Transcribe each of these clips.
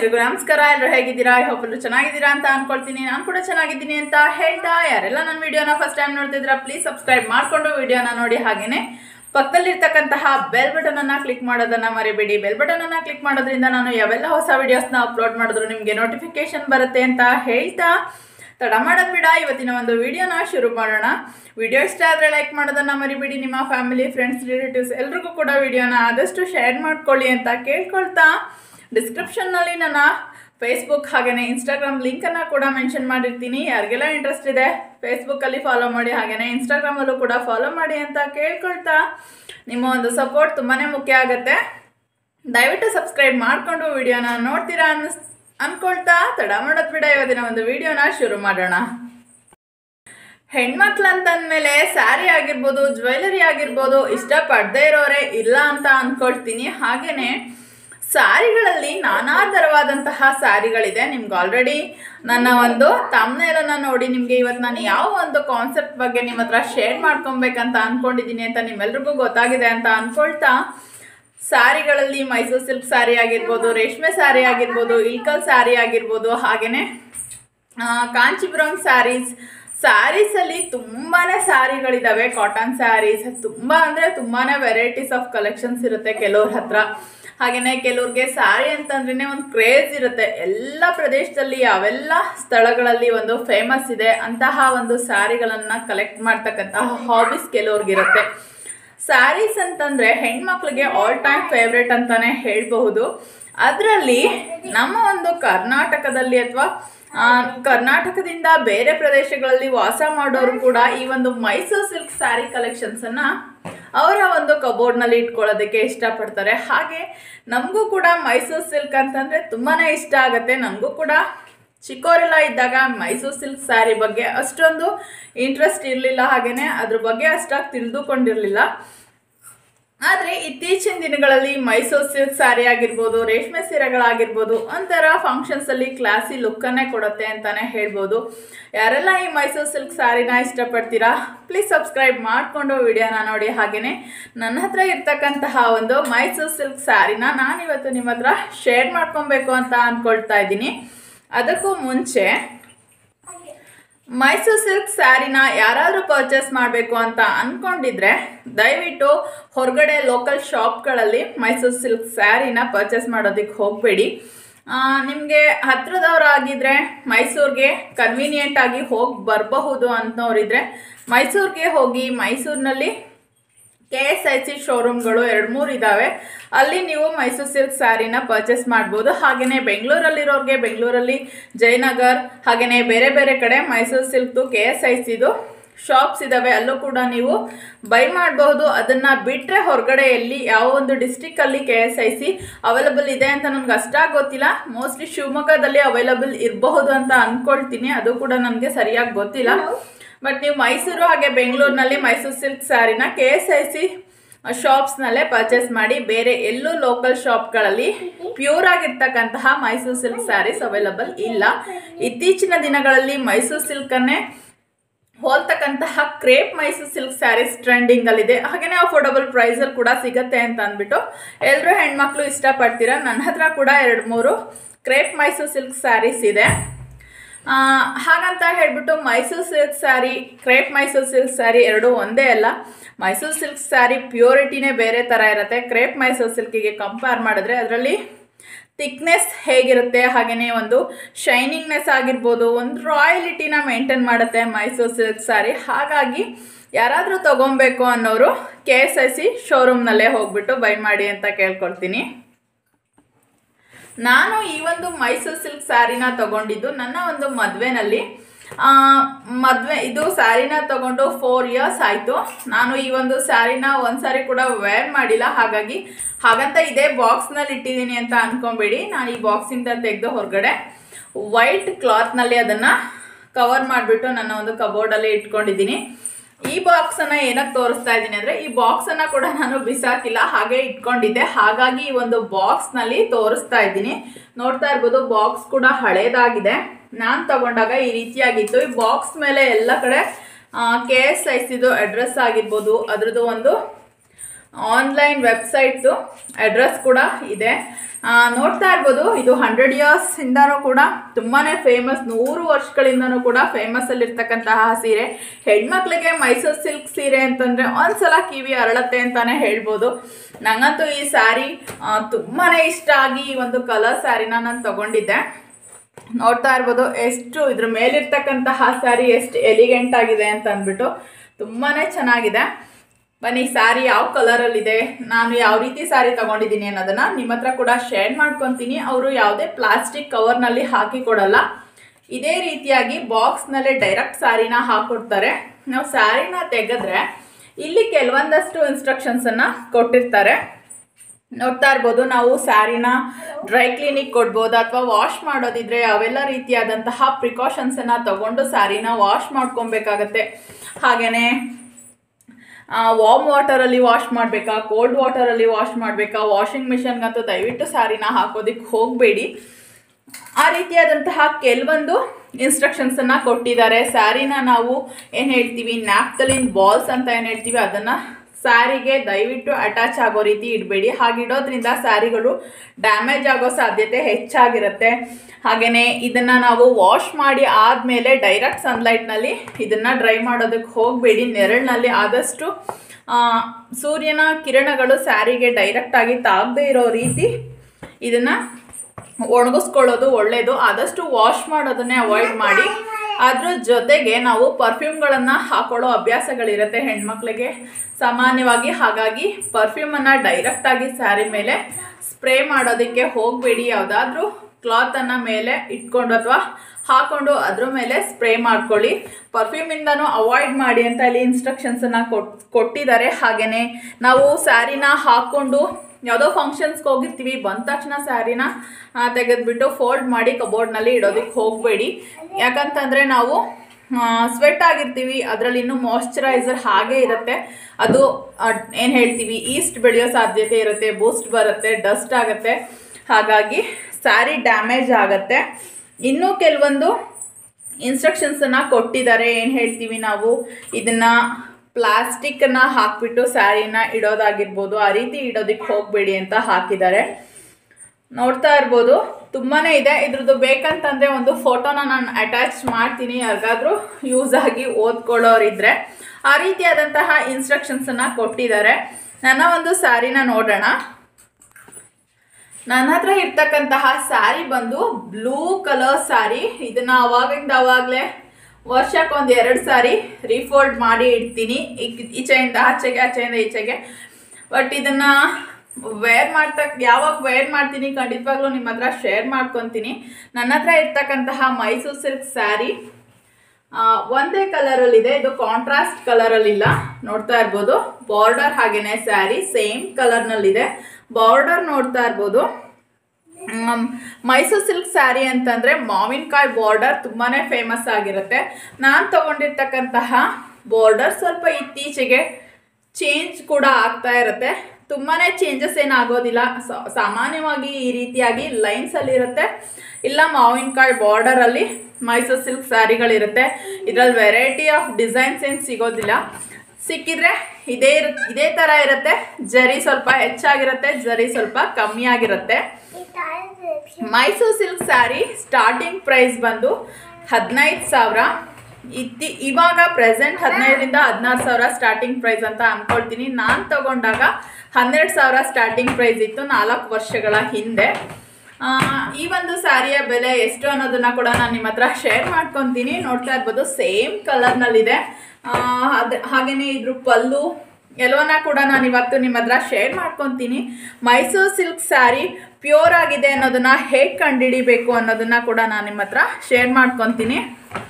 ಎಲ್ರಿಗೂ ನಮಸ್ಕಾರ ಎಲ್ಲರೂ ಹೇಗಿದ್ದೀರಾ ಐ ಹೋಪ್ ಎಲ್ಲರೂ ಚೆನ್ನಾಗಿದ್ದೀರಾ ಅಂತ ಅನ್ಕೊಳ್ತೀನಿ ನಾನು ಕೂಡ ಚೆನ್ನಾಗಿದ್ದೀನಿ ಅಂತ ಹೇಳ್ತಾ ಯಾರೆಲ್ಲ ನನ್ನ ವಿಡಿಯೋನ ಫಸ್ಟ್ ಟೈಮ್ ನೋಡ್ತಿದ್ದೀರಾ ಪ್ಲೀಸ್ ಸಬ್ಸ್ಕ್ರೈಬ್ ಮಾಡಿಕೊಂಡು ವಿಡಿಯೋನ ನೋಡಿ ಹಾಗೇನೆ ಪಕ್ಕದಲ್ಲಿರ್ತಕ್ಕಂತಹ ಬೆಲ್ ಬಟನ್ ಅನ್ನ ಕ್ಲಿಕ್ ಮಾಡೋದನ್ನ ಮರಿಬೇಡಿ ಬೆಲ್ ಬಟನ್ ಅನ್ನ ಕ್ಲಿಕ್ ಮಾಡೋದ್ರಿಂದ ನಾನು ಯಾವೆಲ್ಲ ಹೊಸ ವಿಡಿಯೋಸ್ನ ಅಪ್ಲೋಡ್ ಮಾಡಿದ್ರು ನಿಮಗೆ ನೋಟಿಫಿಕೇಶನ್ ಬರುತ್ತೆ ಅಂತ ಹೇಳ್ತಾ ತಡ ಮಾಡೋದು ಬೇಡ ಇವತ್ತಿನ ಒಂದು ವಿಡಿಯೋನ ಶುರು ಮಾಡೋಣ ವಿಡಿಯೋ ಇಷ್ಟ ಆದರೆ ಲೈಕ್ ಮಾಡೋದನ್ನ ಮರಿಬೇಡಿ ನಿಮ್ಮ ಫ್ಯಾಮಿಲಿ ಫ್ರೆಂಡ್ಸ್ ರಿಲೇಟಿವ್ಸ್ ಎಲ್ರಿಗೂ ಕೂಡ ವಿಡಿಯೋನ ಆದಷ್ಟು ಶೇರ್ ಮಾಡ್ಕೊಳ್ಳಿ ಅಂತ ಕೇಳ್ಕೊಳ್ತಾ ಡಿಸ್ಕ್ರಿಪ್ಷನ್ನಲ್ಲಿ ನನ್ನ ಫೇಸ್ಬುಕ್ ಹಾಗೆಯೇ ಇನ್ಸ್ಟಾಗ್ರಾಮ್ ಲಿಂಕನ್ನು ಕೂಡ ಮೆನ್ಷನ್ ಮಾಡಿರ್ತೀನಿ ಯಾರಿಗೆಲ್ಲ ಇಂಟ್ರೆಸ್ಟ್ ಇದೆ ಫೇಸ್ಬುಕ್ಕಲ್ಲಿ ಫಾಲೋ ಮಾಡಿ ಹಾಗೆಯೇ ಇನ್ಸ್ಟಾಗ್ರಾಮಲ್ಲೂ ಕೂಡ ಫಾಲೋ ಮಾಡಿ ಅಂತ ಕೇಳ್ಕೊಳ್ತಾ ನಿಮ್ಮ ಒಂದು ಸಪೋರ್ಟ್ ತುಂಬಾ ಮುಖ್ಯ ಆಗುತ್ತೆ ದಯವಿಟ್ಟು ಸಬ್ಸ್ಕ್ರೈಬ್ ಮಾಡಿಕೊಂಡು ವಿಡಿಯೋನ ನೋಡ್ತೀರಾ ಅನ್ನಿಸ್ ಅನ್ಕೊಳ್ತಾ ತಡ ಮಾಡೋದು ಬಿಡ ಇವತ್ತಿನ ಒಂದು ವಿಡಿಯೋನ ಶುರು ಮಾಡೋಣ ಹೆಣ್ಮಕ್ಳು ಅಂತಂದ್ಮೇಲೆ ಸ್ಯಾರಿ ಆಗಿರ್ಬೋದು ಜ್ಯುವೆಲರಿ ಆಗಿರ್ಬೋದು ಇಷ್ಟಪಡದೇ ಇರೋರೇ ಇಲ್ಲ ಅಂತ ಅನ್ಕೊಳ್ತೀನಿ ಹಾಗೇನೆ ಸ್ಯಾರಿಗಳಲ್ಲಿ ನಾನಾ ಥರವಾದಂತಹ ಸ್ಯಾರಿಗಳಿದೆ ನಿಮ್ಗೆ ಆಲ್ರೆಡಿ ನನ್ನ ಒಂದು ತಮ್ಮನೇಲನ್ನು ನೋಡಿ ನಿಮಗೆ ಇವತ್ತು ನಾನು ಯಾವ ಒಂದು ಕಾನ್ಸೆಪ್ಟ್ ಬಗ್ಗೆ ನಿಮ್ಮ ಹತ್ರ ಶೇರ್ ಮಾಡ್ಕೊಬೇಕಂತ ಅನ್ಕೊಂಡಿದ್ದೀನಿ ಅಂತ ನಿಮ್ಮೆಲ್ರಿಗೂ ಗೊತ್ತಾಗಿದೆ ಅಂತ ಅನ್ಕೊಳ್ತಾ ಸ್ಯಾರಿಗಳಲ್ಲಿ ಮೈಸೂರು ಸಿಲ್ಕ್ ಸ್ಯಾರಿ ಆಗಿರ್ಬೋದು ರೇಷ್ಮೆ ಸ್ಯಾರಿ ಆಗಿರ್ಬೋದು ಇಲ್ಕಲ್ ಸ್ಯಾರಿ ಆಗಿರ್ಬೋದು ಹಾಗೆಯೇ ಕಾಂಚಿಪುರಂ ಸ್ಯಾರೀಸ್ ಸ್ಯಾರೀಸಲ್ಲಿ ತುಂಬಾ ಸ್ಯಾರಿಗಳಿದ್ದಾವೆ ಕಾಟನ್ ಸ್ಯಾರೀಸ್ ತುಂಬ ಅಂದರೆ ತುಂಬಾ ವೆರೈಟೀಸ್ ಆಫ್ ಕಲೆಕ್ಷನ್ಸ್ ಇರುತ್ತೆ ಕೆಲವ್ರ ಹತ್ರ ಹಾಗೆಯೇ ಕೆಲವ್ರಿಗೆ ಸ್ಯಾರಿ ಅಂತಂದ್ರೇ ಒಂದು ಕ್ರೇಜ್ ಇರುತ್ತೆ ಎಲ್ಲ ಪ್ರದೇಶದಲ್ಲಿ ಯಾವೆಲ್ಲ ಸ್ಥಳಗಳಲ್ಲಿ ಒಂದು ಫೇಮಸ್ ಇದೆ ಅಂತಹ ಒಂದು ಸ್ಯಾರಿಗಳನ್ನು ಕಲೆಕ್ಟ್ ಮಾಡ್ತಕ್ಕಂತಹ ಹಾಬೀಸ್ ಕೆಲವ್ರಿಗಿರುತ್ತೆ ಸ್ಯಾರೀಸ್ ಅಂತಂದರೆ ಹೆಣ್ಮಕ್ಳಿಗೆ ಆಲ್ ಟೈಮ್ ಫೇವ್ರೇಟ್ ಅಂತಾನೆ ಹೇಳಬಹುದು ಅದರಲ್ಲಿ ನಮ್ಮ ಒಂದು ಕರ್ನಾಟಕದಲ್ಲಿ ಅಥವಾ ಕರ್ನಾಟಕದಿಂದ ಬೇರೆ ಪ್ರದೇಶಗಳಲ್ಲಿ ವಾಸ ಮಾಡೋರು ಕೂಡ ಈ ಒಂದು ಮೈಸೂರು ಸಿಲ್ಕ್ ಸ್ಯಾರಿ ಕಲೆಕ್ಷನ್ಸನ್ನು ಅವರ ಒಂದು ಕಬೋರ್ಡ್ನಲ್ಲಿ ಇಟ್ಕೊಳ್ಳೋದಕ್ಕೆ ಇಷ್ಟಪಡ್ತಾರೆ ಹಾಗೆ ನಮಗೂ ಕೂಡ ಮೈಸೂರು ಸಿಲ್ಕ್ ಅಂತಂದರೆ ತುಂಬಾ ಇಷ್ಟ ಆಗುತ್ತೆ ನನಗೂ ಕೂಡ ಚಿಕ್ಕವರೆಲ್ಲ ಇದ್ದಾಗ ಮೈಸೂರು ಸಿಲ್ಕ್ ಸ್ಯಾರಿ ಬಗ್ಗೆ ಅಷ್ಟೊಂದು ಇಂಟ್ರೆಸ್ಟ್ ಇರಲಿಲ್ಲ ಹಾಗೆಯೇ ಅದ್ರ ಬಗ್ಗೆ ಅಷ್ಟಾಗಿ ತಿಳಿದುಕೊಂಡಿರಲಿಲ್ಲ ಆದರೆ ಇತ್ತೀಚಿನ ದಿನಗಳಲ್ಲಿ ಮೈಸೂರು ಸಿಲ್ಕ್ ಸ್ಯಾರಿ ಆಗಿರ್ಬೋದು ರೇಷ್ಮೆ ಸೀರೆಗಳಾಗಿರ್ಬೋದು ಒಂಥರ ಫಂಕ್ಷನ್ಸಲ್ಲಿ ಕ್ಲಾಸಿ ಲುಕ್ಕನ್ನೇ ಕೊಡುತ್ತೆ ಅಂತಲೇ ಹೇಳ್ಬೋದು ಯಾರೆಲ್ಲ ಈ ಮೈಸೂರು ಸಿಲ್ಕ್ ಸ್ಯಾರಿನ ಇಷ್ಟಪಡ್ತೀರಾ ಪ್ಲೀಸ್ ಸಬ್ಸ್ಕ್ರೈಬ್ ಮಾಡಿಕೊಂಡು ವಿಡಿಯೋನ ನೋಡಿ ಹಾಗೆಯೇ ನನ್ನ ಹತ್ರ ಇರ್ತಕ್ಕಂತಹ ಒಂದು ಮೈಸೂರು ಸಿಲ್ಕ್ ಸ್ಯಾರಿನ ನಾನಿವತ್ತು ನಿಮ್ಮ ಹತ್ರ ಶೇರ್ ಮಾಡ್ಕೊಬೇಕು ಅಂತ ಅಂದ್ಕೊಳ್ತಾ ಇದ್ದೀನಿ ಅದಕ್ಕೂ ಮುಂಚೆ ಮೈಸೂರು ಸಿಲ್ಕ್ ಸ್ಯಾರಿನ ಯಾರಾದರೂ ಪರ್ಚೇಸ್ ಮಾಡಬೇಕು ಅಂತ ಅಂದ್ಕೊಂಡಿದ್ರೆ ದಯವಿಟ್ಟು ಹೊರಗಡೆ ಲೋಕಲ್ ಶಾಪ್ಗಳಲ್ಲಿ ಮೈಸೂರು ಸಿಲ್ಕ್ ಸ್ಯಾರಿನ ಪರ್ಚೇಸ್ ಮಾಡೋದಕ್ಕೆ ಹೋಗಬೇಡಿ ನಿಮಗೆ ಹತ್ರದವರಾಗಿದ್ದರೆ ಮೈಸೂರಿಗೆ ಕನ್ವೀನಿಯೆಂಟ್ ಆಗಿ ಹೋಗಿ ಬರಬಹುದು ಅಂತವ್ರಿದ್ರೆ ಮೈಸೂರಿಗೆ ಹೋಗಿ ಮೈಸೂರಿನಲ್ಲಿ ಕೆ ಎಸ್ ಐ ಸಿ ಶೋರೂಮ್ಗಳು ಎರಡು ಮೂರು ಇದ್ದಾವೆ ಅಲ್ಲಿ ನೀವು ಮೈಸೂರು ಸಿಲ್ಕ್ ಸ್ಯಾರಿನ ಪರ್ಚೇಸ್ ಮಾಡ್ಬೋದು ಹಾಗೆಯೇ ಬೆಂಗಳೂರಲ್ಲಿರೋರಿಗೆ ಬೆಂಗಳೂರಲ್ಲಿ ಜಯನಗರ್ ಹಾಗೆಯೇ ಬೇರೆ ಬೇರೆ ಕಡೆ ಮೈಸೂರು ಸಿಲ್ಕ್ದು ಕೆ ಎಸ್ ಐ ಸಿದು ಶಾಪ್ಸ್ ಇದ್ದಾವೆ ಅಲ್ಲೂ ಕೂಡ ನೀವು ಬೈ ಮಾಡಬಹುದು ಅದನ್ನು ಬಿಟ್ಟರೆ ಹೊರಗಡೆ ಎಲ್ಲಿ ಯಾವ ಒಂದು ಡಿಸ್ಟಿಕ್ಕಲ್ಲಿ K S I C available ಇದೆ ಅಂತ ನನಗೆ ಅಷ್ಟಾಗಿ ಗೊತ್ತಿಲ್ಲ ಮೋಸ್ಟ್ಲಿ ಶಿವಮೊಗ್ಗದಲ್ಲಿ ಅವೈಲಬಲ್ ಇರಬಹುದು ಅಂತ ಅಂದ್ಕೊಳ್ತೀನಿ ಅದು ಕೂಡ ನನಗೆ ಸರಿಯಾಗಿ ಗೊತ್ತಿಲ್ಲ ಬಟ್ ನೀವು ಮೈಸೂರು ಹಾಗೆ ಬೆಂಗಳೂರಿನಲ್ಲಿ ಮೈಸೂರು ಸಿಲ್ಕ್ ಸ್ಯಾರಿನ ಕೆ ಎಸ್ ಐ ಸಿ ಶಾಪ್ಸ್ನಲ್ಲೇ ಪರ್ಚೇಸ್ ಮಾಡಿ ಬೇರೆ ಎಲ್ಲೂ ಲೋಕಲ್ ಶಾಪ್ಗಳಲ್ಲಿ ಪ್ಯೂರ್ ಆಗಿರ್ತಕ್ಕಂತಹ ಮೈಸೂರು ಸಿಲ್ಕ್ ಸ್ಯಾರೀಸ್ ಅವೈಲಬಲ್ ಇಲ್ಲ ಇತ್ತೀಚಿನ ದಿನಗಳಲ್ಲಿ ಮೈಸೂರು ಸಿಲ್ಕನ್ನೇ ಹೋಲ್ತಕ್ಕಂತಹ ಕ್ರೇಪ್ ಮೈಸೂರು ಸಿಲ್ಕ್ ಸ್ಯಾರೀಸ್ ಟ್ರೆಂಡಿಂಗಲ್ಲಿದೆ ಹಾಗೆಯೇ ಅಫೋರ್ಡಬಲ್ ಪ್ರೈಸಲ್ಲಿ ಕೂಡ ಸಿಗುತ್ತೆ ಅಂತ ಅಂದ್ಬಿಟ್ಟು ಎಲ್ಲರೂ ಹೆಣ್ಮಕ್ಳು ಇಷ್ಟಪಡ್ತೀರಾ ನನ್ನ ಹತ್ರ ಕೂಡ ಎರಡು ಮೂರು ಕ್ರೇಪ್ ಮೈಸೂರು ಸಿಲ್ಕ್ ಸ್ಯಾರೀಸ್ ಇದೆ ಹಾಗಂತ ಹೇಳ್ಬಿಟ್ಟು Mysore silk sari crepe Mysore silk sari ಎರಡೂ ಒಂದೇ ಅಲ್ಲ ಮೈಸೂರು ಸಿಲ್ಕ್ ಸ್ಯಾರಿ ಪ್ಯೂರಿಟಿನೇ ಬೇರೆ ಥರ ಇರುತ್ತೆ ಕ್ರೇಪ್ ಮೈಸೂರು ಸಿಲ್ಕಿಗೆ ಕಂಪೇರ್ ಮಾಡಿದ್ರೆ ಅದರಲ್ಲಿ ಥಿಕ್ನೆಸ್ ಹೇಗಿರುತ್ತೆ ಹಾಗೆಯೇ ಒಂದು ಶೈನಿಂಗ್ನೆಸ್ ಆಗಿರ್ಬೋದು ಒಂದು ರಾಯಲಿಟಿನ ಮೇಂಟೈನ್ ಮಾಡುತ್ತೆ ಮೈಸೂರು ಸಿಲ್ಕ್ ಸ್ಯಾರಿ ಹಾಗಾಗಿ ಯಾರಾದರೂ ತೊಗೊಬೇಕು ಅನ್ನೋರು ಕೆ ಎಸ್ ಐ ಸಿ ಶೋರೂಮ್ನಲ್ಲೇ ಹೋಗ್ಬಿಟ್ಟು ಬೈ ಮಾಡಿ ಅಂತ ಕೇಳ್ಕೊಳ್ತೀನಿ ನಾನು ಈ ಒಂದು ಮೈಸೂರು ಸಿಲ್ಕ್ ಸ್ಯಾರಿನ ತಗೊಂಡಿದ್ದು ನನ್ನ ಒಂದು ಮದುವೆನಲ್ಲಿ ಮದುವೆ ಇದು ಸ್ಯಾರಿನ ತಗೊಂಡು ಫೋರ್ ಇಯರ್ಸ್ ಆಯಿತು ನಾನು ಈ ಒಂದು ಸ್ಯಾರಿನ ಒಂದು ಸಾರಿ ಕೂಡ ವೇರ್ ಮಾಡಿಲ್ಲ ಹಾಗಾಗಿ ಹಾಗಂತ ಇದೇ ಬಾಕ್ಸ್ನಲ್ಲಿ ಇಟ್ಟಿದ್ದೀನಿ ಅಂತ ಅಂದ್ಕೊಂಬೇಡಿ ನಾನು ಈ ಬಾಕ್ಸಿಂದ ತೆಗೆದು ಹೊರಗಡೆ ವೈಟ್ ಕ್ಲಾತ್ನಲ್ಲಿ ಅದನ್ನು ಕವರ್ ಮಾಡಿಬಿಟ್ಟು ನನ್ನ ಒಂದು ಕಬೋರ್ಡಲ್ಲಿ ಇಟ್ಕೊಂಡಿದ್ದೀನಿ ಈ ಬಾಕ್ಸನ್ನು ಏನಕ್ಕೆ ತೋರಿಸ್ತಾ ಇದ್ದೀನಿ ಅಂದರೆ ಈ ಬಾಕ್ಸನ್ನು ಕೂಡ ನಾನು ಬಿಸಾಕಿಲ್ಲ ಹಾಗೆ ಇಟ್ಕೊಂಡಿದ್ದೆ ಹಾಗಾಗಿ ಈ ಒಂದು ಬಾಕ್ಸ್ನಲ್ಲಿ ತೋರಿಸ್ತಾ ಇದ್ದೀನಿ ನೋಡ್ತಾ ಇರ್ಬೋದು ಬಾಕ್ಸ್ ಕೂಡ ಹಳೇದಾಗಿದೆ ನಾನು ತಗೊಂಡಾಗ ಈ ರೀತಿಯಾಗಿತ್ತು ಈ ಬಾಕ್ಸ್ ಮೇಲೆ ಎಲ್ಲ ಕಡೆ ಕೆ ಎಸ್ ಐ ಸಿದು ಅಡ್ರೆಸ್ ಆಗಿರ್ಬೋದು ಅದ್ರದ್ದು ಒಂದು ಆನ್ಲೈನ್ ವೆಬ್ಸೈಟ್ದು ಅಡ್ರೆಸ್ ಕೂಡ ಇದೆ ಆ, ನೋಡ್ತಾ ಇರ್ಬೋದು ಇದು ಹಂಡ್ರೆಡ್ ಇಯರ್ಸಿಂದನೂ ಕೂಡ ತುಂಬಾ ಫೇಮಸ್ ನೂರು ವರ್ಷಗಳಿಂದನೂ ಕೂಡ ಫೇಮಸ್ಸಲ್ಲಿರ್ತಕ್ಕಂತಹ ಸೀರೆ ಹೆಣ್ಮಕ್ಳಿಗೆ ಮೈಸೂರು ಸಿಲ್ಕ್ ಸೀರೆ ಅಂತಂದರೆ ಒಂದ್ಸಲ ಕಿವಿ ಅರಳತ್ತೆ ಅಂತಲೇ ಹೇಳ್ಬೋದು ನಂಗಂತೂ ಈ ಸ್ಯಾರಿ ತುಂಬಾ ಇಷ್ಟ ಆಗಿ ಈ ಒಂದು ಕಲರ್ ಸ್ಯಾರಿನ ನಾನು ತಗೊಂಡಿದ್ದೆ ನೋಡ್ತಾ ಇರ್ಬೋದು ಎಷ್ಟು ಇದ್ರ ಮೇಲಿರ್ತಕ್ಕಂತಹ ಸ್ಯಾರಿ ಎಷ್ಟು ಎಲಿಗೆಂಟ್ ಆಗಿದೆ ಅಂತ ಅಂದ್ಬಿಟ್ಟು ತುಂಬಾ ಚೆನ್ನಾಗಿದೆ ಬನ್ನಿ ಸ್ಯಾರಿ ಯಾವ ಕಲರಲ್ಲಿದೆ ನಾನು ಯಾವ ರೀತಿ ಸ್ಯಾರಿ ತಗೊಂಡಿದ್ದೀನಿ ಅನ್ನೋದನ್ನ ನಿಮ್ಮ ಹತ್ರ ಕೂಡ ಶೇರ್ ಮಾಡ್ಕೊತೀನಿ ಅವರು ಯಾವುದೇ ಪ್ಲಾಸ್ಟಿಕ್ ಕವರ್ನಲ್ಲಿ ಹಾಕಿ ಕೊಡಲ್ಲ ಇದೇ ರೀತಿಯಾಗಿ ಬಾಕ್ಸ್ನಲ್ಲೇ ಡೈರೆಕ್ಟ್ ಸ್ಯಾರಿನ ಹಾಕ್ಕೊಡ್ತಾರೆ ನಾವು ಸ್ಯಾರಿನ ತೆಗೆದ್ರೆ ಇಲ್ಲಿ ಕೆಲವೊಂದಷ್ಟು ಇನ್ಸ್ಟ್ರಕ್ಷನ್ಸನ್ನು ಕೊಟ್ಟಿರ್ತಾರೆ ನೋಡ್ತಾ ಇರ್ಬೋದು ನಾವು ಸ್ಯಾರಿನ ಡ್ರೈ ಕ್ಲೀನಿಗೆ ಕೊಡ್ಬೋದು ಅಥವಾ ವಾಶ್ ಮಾಡೋದಿದ್ರೆ ಅವೆಲ್ಲ ರೀತಿಯಾದಂತಹ ಪ್ರಿಕಾಷನ್ಸನ್ನು ತಗೊಂಡು ಸ್ಯಾರಿನ ವಾಶ್ ಮಾಡ್ಕೊಬೇಕಾಗತ್ತೆ ಹಾಗೆಯೇ ವಾಮ್ ವಾಟರಲ್ಲಿ ವಾಶ್ ಮಾಡಬೇಕಾ ಕೋಲ್ಡ್ ವಾಟರಲ್ಲಿ ವಾಶ್ ಮಾಡಬೇಕಾ ವಾಷಿಂಗ್ ಮಿಷನ್ಗಂತೂ ದಯವಿಟ್ಟು ಸ್ಯಾರಿನ ಹಾಕೋದಕ್ಕೆ ಹೋಗಬೇಡಿ ಆ ರೀತಿಯಾದಂತಹ ಕೆಲವೊಂದು ಇನ್ಸ್ಟ್ರಕ್ಷನ್ಸನ್ನು ಕೊಟ್ಟಿದ್ದಾರೆ ಸ್ಯಾರಿನ ನಾವು ಏನು ಹೇಳ್ತೀವಿ ನ್ಯಾಪ್ತಲಿನ್ ಬಾಲ್ಸ್ ಅಂತ ಏನು ಹೇಳ್ತೀವಿ ಅದನ್ನು ಸ್ಯಾರಿಗೆ ದಯವಿಟ್ಟು ಅಟ್ಯಾಚ್ ಆಗೋ ರೀತಿ ಇಡಬೇಡಿ ಹಾಗಿಡೋದ್ರಿಂದ ಸ್ಯಾರಿಗಳು ಡ್ಯಾಮೇಜ್ ಆಗೋ ಸಾಧ್ಯತೆ ಹೆಚ್ಚಾಗಿರುತ್ತೆ ಹಾಗೆಯೇ ಇದನ್ನು ನಾವು ವಾಶ್ ಮಾಡಿ ಆದಮೇಲೆ ಡೈರೆಕ್ಟ್ ಸನ್ಲೈಟ್ನಲ್ಲಿ ಇದನ್ನು ಡ್ರೈ ಮಾಡೋದಕ್ಕೆ ಹೋಗಬೇಡಿ ನೆರಳಿನಲ್ಲಿ ಆದಷ್ಟು ಆ, ಸೂರ್ಯನ ಕಿರಣಗಳು ಸ್ಯಾರಿಗೆ ಡೈರೆಕ್ಟಾಗಿ ತಾಗದೇ ಇರೋ ರೀತಿ ಇದನ್ನು ಒಣಗಿಸ್ಕೊಳ್ಳೋದು ಒಳ್ಳೆಯದು ಆದಷ್ಟು ವಾಶ್ ಮಾಡೋದನ್ನೇ ಅವಾಯ್ಡ್ ಮಾಡಿ ಅದ್ರ ಜೊತೆಗೆ ನಾವು ಪರ್ಫ್ಯೂಮ್ಗಳನ್ನು ಹಾಕೊಳ್ಳೋ ಅಭ್ಯಾಸಗಳಿರುತ್ತೆ ಹೆಣ್ಮಕ್ಳಿಗೆ ಸಾಮಾನ್ಯವಾಗಿ ಹಾಗಾಗಿ ಪರ್ಫ್ಯೂಮನ್ನು ಡೈರೆಕ್ಟಾಗಿ ಸ್ಯಾರಿ ಮೇಲೆ ಸ್ಪ್ರೇ ಮಾಡೋದಕ್ಕೆ ಹೋಗಬೇಡಿ ಯಾವುದಾದ್ರೂ ಕ್ಲಾತನ್ನು ಮೇಲೆ ಇಟ್ಕೊಂಡು ಅಥವಾ ಹಾಕೊಂಡು ಅದ್ರ ಮೇಲೆ ಸ್ಪ್ರೇ ಮಾಡ್ಕೊಳ್ಳಿ ಪರ್ಫ್ಯೂಮಿಂದನೂ ಅವಾಯ್ಡ್ ಮಾಡಿ ಅಂತ ಇಲ್ಲಿ ಇನ್ಸ್ಟ್ರಕ್ಷನ್ಸನ್ನು ಕೊಟ್ ಕೊಟ್ಟಿದ್ದಾರೆ ಹಾಗೆಯೇ ನಾವು ಸ್ಯಾರಿನ ಹಾಕ್ಕೊಂಡು ಯಾವುದೋ ಫಂಕ್ಷನ್ಸ್ಗೆ ಹೋಗಿರ್ತೀವಿ ಬಂದ ತಕ್ಷಣ ಸ್ಯಾರಿನ ತೆಗೆದ್ಬಿಟ್ಟು ಫೋಲ್ಡ್ ಮಾಡಿ ಕಬೋರ್ಡ್ನಲ್ಲಿ ಇಡೋದಕ್ಕೆ ಹೋಗಬೇಡಿ ಯಾಕಂತಂದರೆ ನಾವು ಸ್ವೆಟ್ ಆಗಿರ್ತೀವಿ ಅದರಲ್ಲಿ ಇನ್ನೂ ಮಾಯ್ಶ್ಚರೈಸರ್ ಹಾಗೇ ಇರುತ್ತೆ ಅದು ಏನು ಹೇಳ್ತೀವಿ ಈಸ್ಟ್ ಬೆಳೆಯೋ ಸಾಧ್ಯತೆ ಇರುತ್ತೆ ಬೂಸ್ಟ್ ಬರುತ್ತೆ ಡಸ್ಟ್ ಆಗುತ್ತೆ ಹಾಗಾಗಿ ಸ್ಯಾರಿ ಡ್ಯಾಮೇಜ್ ಆಗುತ್ತೆ ಇನ್ನೂ ಕೆಲವೊಂದು ಇನ್ಸ್ಟ್ರಕ್ಷನ್ಸನ್ನು ಕೊಟ್ಟಿದ್ದಾರೆ ಏನು ಹೇಳ್ತೀವಿ ನಾವು ಇದನ್ನು ಪ್ಲಾಸ್ಟಿಕ್ಕನ್ನು ಹಾಕ್ಬಿಟ್ಟು ಸ್ಯಾರಿನ ಇಡೋದಾಗಿರ್ಬೋದು ಆ ರೀತಿ ಇಡೋದಕ್ಕೆ ಹೋಗಬೇಡಿ ಅಂತ ಹಾಕಿದ್ದಾರೆ ನೋಡ್ತಾ ಇರ್ಬೋದು ತುಂಬಾ ಇದೆ ಇದ್ರದ್ದು ಬೇಕಂತಂದರೆ ಒಂದು ಫೋಟೋನ ನಾನು ಅಟ್ಯಾಚ್ ಮಾಡ್ತೀನಿ ಯಾರಿಗಾದ್ರೂ ಯೂಸ್ ಆಗಿ ಓದ್ಕೊಳ್ಳೋರಿದ್ರೆ ಆ ರೀತಿಯಾದಂತಹ ಇನ್ಸ್ಟ್ರಕ್ಷನ್ಸನ್ನು ಕೊಟ್ಟಿದ್ದಾರೆ ನನ್ನ ಒಂದು ಸ್ಯಾರಿನ ನೋಡೋಣ ನನ್ನ ಹತ್ರ ಇರ್ತಕ್ಕಂತಹ ಸ್ಯಾರಿ ಬಂದು ಬ್ಲೂ ಕಲರ್ ಸ್ಯಾರಿ ಇದನ್ನ ಅವಾಗಿಂದ ಅವಾಗಲೇ ವರ್ಷಕ್ಕೊಂದು ಎರಡು ಸಾರಿ ರೀಫೋಲ್ಡ್ ಮಾಡಿ ಇಡ್ತೀನಿ ಈ- ಈಚೆಯಿಂದ ಆಚೆಗೆ ಆಚೆಯಿಂದ ಈಚೆಗೆ ಬಟ್ ಇದನ್ನ ವೇರ್ ಮಾಡ್ತಾ ಯಾವಾಗ ವೇರ್ ಮಾಡ್ತೀನಿ ಖಂಡಿತವಾಗ್ಲೂ ನಿಮ್ಮ ಹತ್ರ ಶೇರ್ ಮಾಡ್ಕೊತೀನಿ ನನ್ನ ಹತ್ರ ಇರ್ತಕ್ಕಂತಹ ಮೈಸೂರು ಸಿಲ್ಕ್ ಸ್ಯಾರಿ ಆ, ಒಂದೇ ಕಲರಲ್ಲಿದೆ ಇದು ಕಾಂಟ್ರಾಸ್ಟ್ ಕಲರಲ್ಲಿಲ್ಲ ನೋಡ್ತಾ ಇರ್ಬೋದು ಬಾರ್ಡರ್ ಹಾಗೇನೆ ಸ್ಯಾರಿ ಸೇಮ್ ಕಲರ್ನಲ್ಲಿದೆ ಬಾರ್ಡರ್ ನೋಡ್ತಾ ಇರ್ಬೋದು ಮ್, ಮೈಸೂರು ಸಿಲ್ಕ್ ಸ್ಯಾರಿ ಅಂತಂದರೆ ಮಾವಿನಕಾಯಿ ಬಾರ್ಡರ್ ತುಂಬಾ ಫೇಮಸ್ ಆಗಿರುತ್ತೆ ನಾನು ತಗೊಂಡಿರ್ತಕ್ಕಂತಹ ಬಾರ್ಡರ್ ಸ್ವಲ್ಪ ಇತ್ತೀಚೆಗೆ ಚೇಂಜ್ ಕೂಡ ಆಗ್ತಾ ಇರುತ್ತೆ ತುಂಬಾ ಚೇಂಜಸ್ ಏನಾಗೋದಿಲ್ಲ ಸಾ- ಸಾಮಾನ್ಯವಾಗಿ ಈ ರೀತಿಯಾಗಿ ಲೈನ್ಸಲ್ಲಿರುತ್ತೆ ಇಲ್ಲ ಮಾವಿನಕಾಯಿ ಬಾರ್ಡರಲ್ಲಿ ಮೈಸೂರು ಸಿಲ್ಕ್ ಸ್ಯಾರಿಗಳಿರುತ್ತೆ ಇದರಲ್ಲಿ ವೆರೈಟಿ ಆಫ್ ಡಿಸೈನ್ಸ್ ಏನು ಸಿಗೋದಿಲ್ಲ ಸಿಕ್ಕಿದ್ರೆ ಇದೇ ಇರು ಇದೇ ಥರ ಇರುತ್ತೆ ಜರಿ ಸ್ವಲ್ಪ ಹೆಚ್ಚಾಗಿರುತ್ತೆ ಜರಿ ಸ್ವಲ್ಪ ಕಮ್ಮಿ ಆಗಿರುತ್ತೆ Mysore silk sari starting price ಬಂದು ಹದಿನೈದು ಸಾವಿರ ಇತ್ತಿ ಇವಾಗ ಪ್ರೆಸೆಂಟ್ ಹದಿನೈದರಿಂದ ಹದಿನಾರು ಸಾವಿರ ಸ್ಟಾರ್ಟಿಂಗ್ ಪ್ರೈಸ್ ಅಂತ ಅಂದ್ಕೊಳ್ತೀನಿ ನಾನು ತಗೊಂಡಾಗ ಹನ್ನೆರಡು ಸಾವಿರ ಸ್ಟಾರ್ಟಿಂಗ್ ಪ್ರೈಸ್ ಇತ್ತು ನಾಲ್ಕು ವರ್ಷಗಳ ಹಿಂದೆ ಆ, ಈ ಒಂದು ಸ್ಯಾರಿಯ ಬೆಲೆ ಎಷ್ಟು ಅನ್ನೋದನ್ನ ಕೂಡ ನಾನು ನಿಮ್ಮ ಹತ್ರ ಶೇರ್ ಮಾಡ್ಕೊತೀನಿ ನೋಡ್ತಾ ಇರ್ಬೋದು ಸೇಮ್ ಕಲರ್ನಲ್ಲಿದೆ ಅದು ಹಾಗೆಯೇ ಇದ್ರ ಪಲ್ಲು ಎಲ್ಲವನ್ನ ಕೂಡ ನಾನು ಇವತ್ತು ನಿಮ್ಮ ಹತ್ರ ಶೇರ್ ಮಾಡ್ಕೊತೀನಿ ಮೈಸೂರು ಸಿಲ್ಕ್ ಸ್ಯಾರಿ ಪ್ಯೂರ್ ಆಗಿದೆ ಅನ್ನೋದನ್ನ ಹೇಗೆ ಕಂಡುಹಿಡಿಬೇಕು ಅನ್ನೋದನ್ನ ಕೂಡ ನಾನು ನಿಮ್ಮ ಹತ್ರ ಶೇರ್ ಮಾಡ್ಕೊತೀನಿ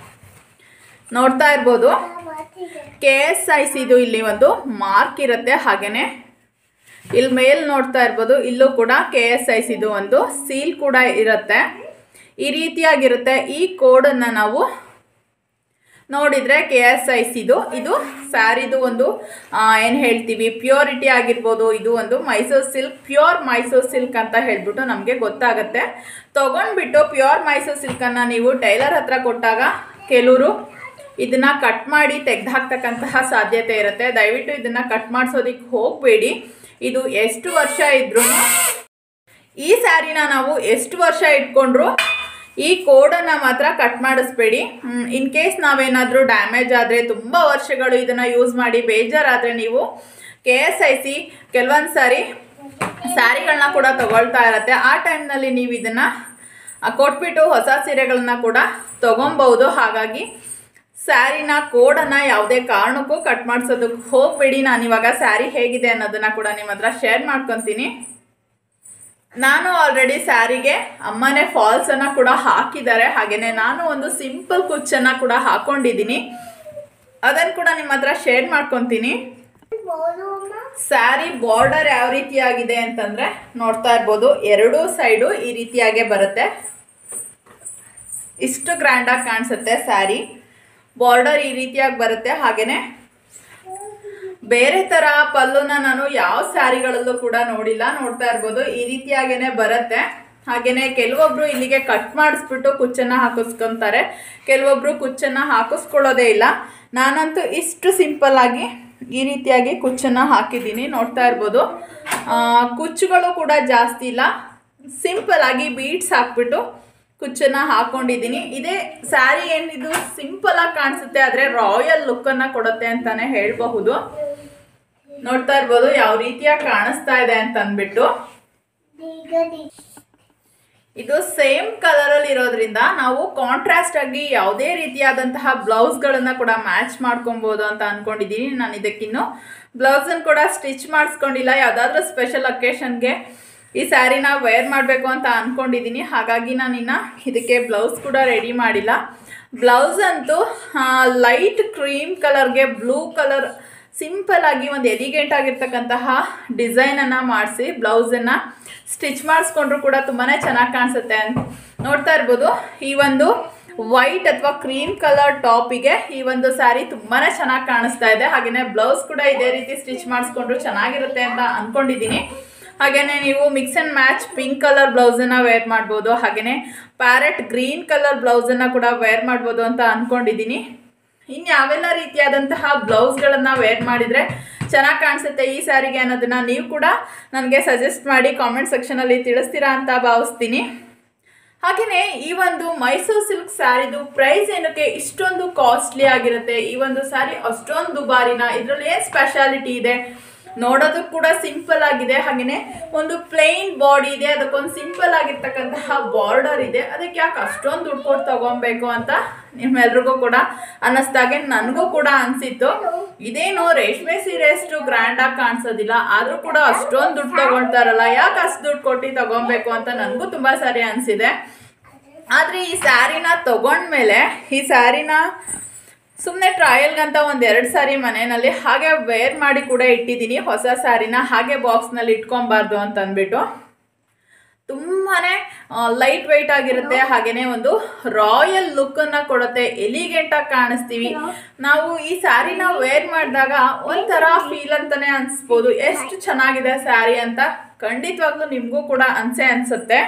ನೋಡ್ತಾ ಇರ್ಬೋದು ಕೆ ಎಸ್ ಐ ಸಿದು ಇಲ್ಲಿ ಒಂದು ಮಾರ್ಕ್ ಇರುತ್ತೆ ಹಾಗೆಯೇ ಇಲ್ಲಿ ಮೇಲ್ ನೋಡ್ತಾ ಇರ್ಬೋದು ಇಲ್ಲೂ ಕೂಡ ಕೆ ಎಸ್ ಐ ಸಿದು ಒಂದು ಸೀಲ್ ಕೂಡ ಇರುತ್ತೆ ಈ ರೀತಿಯಾಗಿರುತ್ತೆ ಈ ಕೋಡನ್ನು ನಾವು ನೋಡಿದರೆ ಕೆ ಎಸ್ ಐ ಸಿದು ಇದು ಸ್ಯಾರಿದು ಒಂದು ಏನು ಹೇಳ್ತೀವಿ ಪ್ಯೂರಿಟಿ ಆಗಿರ್ಬೋದು ಇದು ಒಂದು Mysore silk pure Mysore silk ಅಂತ ಹೇಳ್ಬಿಟ್ಟು ನಮಗೆ ಗೊತ್ತಾಗುತ್ತೆ ತೊಗೊಂಡ್ಬಿಟ್ಟು ಪ್ಯೂರ್ ಮೈಸೂರು ಸಿಲ್ಕನ್ನು ನೀವು ಟೈಲರ್ ಹತ್ರ ಕೊಟ್ಟಾಗ ಕೆಲವರು ಇದನ್ನ ಕಟ್ ಮಾಡಿ ತೆಗೆದು ಹಾಕ್ತಕ್ಕಂತಹ ಸಾಧ್ಯತೆ ಇರುತ್ತೆ ದಯವಿಟ್ಟು ಇದನ್ನ ಕಟ್ ಮಾಡಿಸೋದಕ್ಕೆ ಹೋಗಬೇಡಿ ಇದು ಎಷ್ಟು ವರ್ಷ ಇದ್ರೂ ಈ ಸ್ಯಾರಿನ ನಾವು ಎಷ್ಟು ವರ್ಷ ಇಟ್ಕೊಂಡ್ರು ಈ ಕೋಡನ್ನು ಮಾತ್ರ ಕಟ್ ಮಾಡಿಸ್ಬೇಡಿ ಇನ್ ಕೇಸ್ ನಾವೇನಾದರೂ ಡ್ಯಾಮೇಜ್ ಆದರೆ ತುಂಬ ವರ್ಷಗಳು ಇದನ್ನು ಯೂಸ್ ಮಾಡಿ ಬೇಜಾರಾದರೆ ನೀವು ಕೆ ಎಸ್ ಐ ಸಿ ಕೆಲವೊಂದು ಸಾರಿ ಸ್ಯಾರಿಗಳನ್ನ ಕೂಡ ತಗೊಳ್ತಾ ಇರತ್ತೆ ಆ ಟೈಮ್ನಲ್ಲಿ ನೀವು ಇದನ್ನು ಕೊಟ್ಬಿಟ್ಟು ಹೊಸ ಸೀರೆಗಳನ್ನ ಕೂಡ ತೊಗೊಬೋದು ಹಾಗಾಗಿ ಸ್ಯಾರಿನ ಕೋಡನ್ನು ಯಾವುದೇ ಕಾರಣಕ್ಕೂ ಕಟ್ ಮಾಡಿಸೋದಕ್ಕೆ ಹೋಗಬೇಡಿ ನಾನು ಇವಾಗ ಸ್ಯಾರಿ ಹೇಗಿದೆ ಅನ್ನೋದನ್ನು ಕೂಡ ನಿಮ್ಮ ಹತ್ರ ಶೇರ್ ಮಾಡ್ಕೊತೀನಿ ನಾನು ಆಲ್ರೆಡಿ ಸ್ಯಾರಿಗೆ ಅಮ್ಮನೇ ಫಾಲ್ಸನ್ನು ಕೂಡ ಹಾಕಿದ್ದಾರೆ ಹಾಗೆಯೇ ನಾನು ಒಂದು ಸಿಂಪಲ್ ಕುಚ್ಚನ್ನು ಕೂಡ ಹಾಕೊಂಡಿದ್ದೀನಿ ಅದನ್ನು ಕೂಡ ನಿಮ್ಮ ಹತ್ರ ಶೇರ್ ಮಾಡ್ಕೊತೀನಿ ಸ್ಯಾರಿ ಬಾರ್ಡರ್ ಯಾವ ರೀತಿಯಾಗಿದೆ ಅಂತಂದರೆ ನೋಡ್ತಾ ಇರ್ಬೋದು ಎರಡೂ ಸೈಡು ಈ ರೀತಿಯಾಗೆ ಬರುತ್ತೆ ಇಷ್ಟು ಗ್ರ್ಯಾಂಡಾಗಿ ಕಾಣಿಸುತ್ತೆ ಸ್ಯಾರಿ ಬಾರ್ಡರ್ ಈ ರೀತಿಯಾಗಿ ಬರುತ್ತೆ ಹಾಗೆಯೇ ಬೇರೆ ಥರ ಪಲ್ಲುನ ನಾನು ಯಾವ ಸ್ಯಾರಿಗಳಲ್ಲೂ ಕೂಡ ನೋಡಿಲ್ಲ ನೋಡ್ತಾ ಇರ್ಬೋದು ಈ ರೀತಿಯಾಗೇನೆ ಬರುತ್ತೆ ಹಾಗೆಯೇ ಕೆಲವೊಬ್ರು ಇಲ್ಲಿಗೆ ಕಟ್ ಮಾಡಿಸ್ಬಿಟ್ಟು ಕುಚ್ಚನ್ನು ಹಾಕಿಸ್ಕೊತಾರೆ ಕೆಲವೊಬ್ರು ಕುಚ್ಚನ್ನು ಹಾಕಿಸ್ಕೊಳ್ಳೋದೇ ಇಲ್ಲ ನಾನಂತೂ ಇಷ್ಟು ಸಿಂಪಲ್ ಆಗಿ ಈ ರೀತಿಯಾಗಿ ಕುಚ್ಚನ್ನು ಹಾಕಿದ್ದೀನಿ ನೋಡ್ತಾ ಇರ್ಬೋದು ಆ, ಕುಚ್ಚುಗಳು ಕೂಡ ಜಾಸ್ತಿ ಇಲ್ಲ ಸಿಂಪಲ್ ಆಗಿ ಬೀಡ್ಸ್ ಹಾಕ್ಬಿಟ್ಟು ಕುಚ್ಚನ್ನ ಹಾಕೊಂಡಿದ್ದೀನಿ ಇದೇ ಸ್ಯಾರಿ ಏನಿದು ಸಿಂಪಲ್ ಆಗಿ ಕಾಣಿಸುತ್ತೆ ಆದರೆ ರಾಯಲ್ ಲುಕ್ಕನ್ನು ಕೊಡುತ್ತೆ ಅಂತಾನೆ ಹೇಳಬಹುದು ನೋಡ್ತಾ ಇರ್ಬೋದು ಯಾವ ರೀತಿಯಾಗಿ ಕಾಣಿಸ್ತಾ ಇದೆ ಅಂತ ಅಂದ್ಬಿಟ್ಟು ಇದು ಸೇಮ್ ಕಲರಲ್ಲಿ ಇರೋದ್ರಿಂದ ನಾವು ಕಾಂಟ್ರಾಸ್ಟ್ ಆಗಿ ಯಾವುದೇ ರೀತಿಯಾದಂತಹ ಬ್ಲೌಸ್ಗಳನ್ನು ಕೂಡ ಮ್ಯಾಚ್ ಮಾಡ್ಕೊಬೋದು ಅಂತ ಅನ್ಕೊಂಡಿದ್ದೀನಿ ನಾನು ಇದಕ್ಕಿನ್ನು ಬ್ಲೌಸನ್ನು ಕೂಡ ಸ್ಟಿಚ್ ಮಾಡಿಸ್ಕೊಂಡಿಲ್ಲ ಯಾವುದಾದ್ರೂ ಸ್ಪೆಷಲ್ ಅಕೇಶನ್ಗೆ ಈ ಸ್ಯಾರಿನ ವೇರ್ ಮಾಡಬೇಕು ಅಂತ ಅಂದ್ಕೊಂಡಿದ್ದೀನಿ ಹಾಗಾಗಿ ನಾನಿನ್ನು ಇದಕ್ಕೆ ಬ್ಲೌಸ್ ಕೂಡ ರೆಡಿ ಮಾಡಿಲ್ಲ ಬ್ಲೌಸ್ ಅಂತೂ ಲೈಟ್ ಕ್ರೀಮ್ ಕಲರ್ಗೆ ಬ್ಲೂ ಕಲರ್ ಸಿಂಪಲ್ ಆಗಿ ಒಂದು ಎಲಿಗೆಂಟ್ ಆಗಿರ್ತಕ್ಕಂತಹ ಡಿಸೈನನ್ನು ಮಾಡಿಸಿ ಬ್ಲೌಸನ್ನು ಸ್ಟಿಚ್ ಮಾಡಿಸ್ಕೊಂಡ್ರು ಕೂಡ ತುಂಬಾ ಚೆನ್ನಾಗಿ ಕಾಣಿಸುತ್ತೆ ನೋಡ್ತಾ ಇರ್ಬೋದು ಈ ಒಂದು ವೈಟ್ ಅಥವಾ ಕ್ರೀಮ್ ಕಲರ್ ಟಾಪಿಗೆ ಈ ಒಂದು ಸ್ಯಾರಿ ತುಂಬಾ ಚೆನ್ನಾಗಿ ಕಾಣಿಸ್ತಾ ಇದೆ ಹಾಗೆಯೇ ಬ್ಲೌಸ್ ಕೂಡ ಇದೇ ರೀತಿ ಸ್ಟಿಚ್ ಮಾಡಿಸ್ಕೊಂಡ್ರು ಚೆನ್ನಾಗಿರುತ್ತೆ ಅಂತ ಅಂದ್ಕೊಂಡಿದ್ದೀನಿ ಹಾಗೆಯೇ ನೀವು mix and match pink colour ಬ್ಲೌಸನ್ನು ವೇರ್ ಮಾಡ್ಬೋದು ಹಾಗೆಯೇ ಪ್ಯಾರೆಟ್ ಗ್ರೀನ್ ಕಲರ್ ಬ್ಲೌಸನ್ನು ಕೂಡ ವೇರ್ ಮಾಡ್ಬೋದು ಅಂತ ಅಂದ್ಕೊಂಡಿದ್ದೀನಿ ಇನ್ನು ಯಾವೆಲ್ಲ ರೀತಿಯಾದಂತಹ ಬ್ಲೌಸ್ಗಳನ್ನು ವೇರ್ ಮಾಡಿದರೆ ಚೆನ್ನಾಗಿ ಕಾಣಿಸುತ್ತೆ ಈ ಸ್ಯಾರಿಗೆ ಅನ್ನೋದನ್ನ ನೀವು ಕೂಡ ನನಗೆ ಸಜೆಸ್ಟ್ ಮಾಡಿ ಕಾಮೆಂಟ್ ಸೆಕ್ಷನಲ್ಲಿ ತಿಳಿಸ್ತೀರಾ ಅಂತ ಭಾವಿಸ್ತೀನಿ ಹಾಗೆಯೇ ಈ ಒಂದು ಮೈಸೂರು ಸಿಲ್ಕ್ ಸ್ಯಾರಿದು ಪ್ರೈಸ್ ಏನಕ್ಕೆ ಇಷ್ಟೊಂದು ಕಾಸ್ಟ್ಲಿ ಆಗಿರುತ್ತೆ ಈ ಒಂದು ಸ್ಯಾರಿ ಅಷ್ಟೊಂದು ದುಬಾರಿನ ಇದರಲ್ಲಿ ಏನು ಸ್ಪೆಷಾಲಿಟಿ ಇದೆ ನೋಡೋದಕ್ಕೆ ಕೂಡ ಸಿಂಪಲ್ ಆಗಿದೆ ಹಾಗೆಯೇ ಒಂದು ಪ್ಲೈನ್ ಬಾಡಿ ಇದೆ ಅದಕ್ಕೊಂದು ಸಿಂಪಲ್ ಆಗಿರ್ತಕ್ಕಂತಹ ಬಾರ್ಡರ್ ಇದೆ ಅದಕ್ಕೆ ಯಾಕೆ ಅಷ್ಟೊಂದು ದುಡ್ಡು ಕೊಟ್ಟು ತಗೊಬೇಕು ಅಂತ ನಿಮ್ಮೆಲ್ರಿಗೂ ಕೂಡ ಅನ್ನಿಸ್ದಾಗೆ ನನಗೂ ಕೂಡ ಅನಿಸಿತ್ತು ಇದೇನು ರೇಷ್ಮೆ ಸೀರೆ ಅಷ್ಟು ಗ್ರ್ಯಾಂಡಾಗಿ ಕಾಣಿಸೋದಿಲ್ಲ ಆದರೂ ಕೂಡ ಅಷ್ಟೊಂದು ದುಡ್ಡು ತಗೊಳ್ತಾರಲ್ಲ ಯಾಕೆ ಅಷ್ಟು ದುಡ್ಡು ಕೊಟ್ಟು ತಗೊಬೇಕು ಅಂತ ನನಗೂ ತುಂಬ ಸರಿ ಅನಿಸಿದೆ ಆದರೆ ಈ ಸ್ಯಾರಿನ ತಗೊಂಡ್ಮೇಲೆ ಈ ಸ್ಯಾರಿನ ಸುಮ್ಮನೆ ಟ್ರಯಲ್ಗಂತ ಒಂದು ಎರಡು ಸಾರಿ ಮನೆಯಲ್ಲಿ ಹಾಗೆ ವೇರ್ ಮಾಡಿ ಕೂಡ ಇಟ್ಟಿದ್ದೀನಿ ಹೊಸ ಸ್ಯಾರಿನ ಹಾಗೆ ಬಾಕ್ಸ್ನಲ್ಲಿ ಇಟ್ಕೊಬಾರ್ದು ಅಂತ ಅಂದ್ಬಿಟ್ಟು ತುಂಬಾ ಲೈಟ್ ವೆಯ್ಟ್ ಆಗಿರುತ್ತೆ ಹಾಗೆಯೇ ಒಂದು ರಾಯಲ್ ಲುಕ್ಕನ್ನು ಕೊಡುತ್ತೆ ಎಲಿಗೆಂಟಾಗಿ ಕಾಣಿಸ್ತೀವಿ ನಾವು ಈ ಸ್ಯಾರಿನ ವೇರ್ ಮಾಡಿದಾಗ ಒಂಥರ ಫೀಲ್ ಅಂತಲೇ ಅನಿಸ್ಬೋದು ಎಷ್ಟು ಚೆನ್ನಾಗಿದೆ ಸ್ಯಾರಿ ಅಂತ ಖಂಡಿತವಾಗ್ಲೂ ನಿಮಗೂ ಕೂಡ ಅನ್ಸೆ ಅನಿಸುತ್ತೆ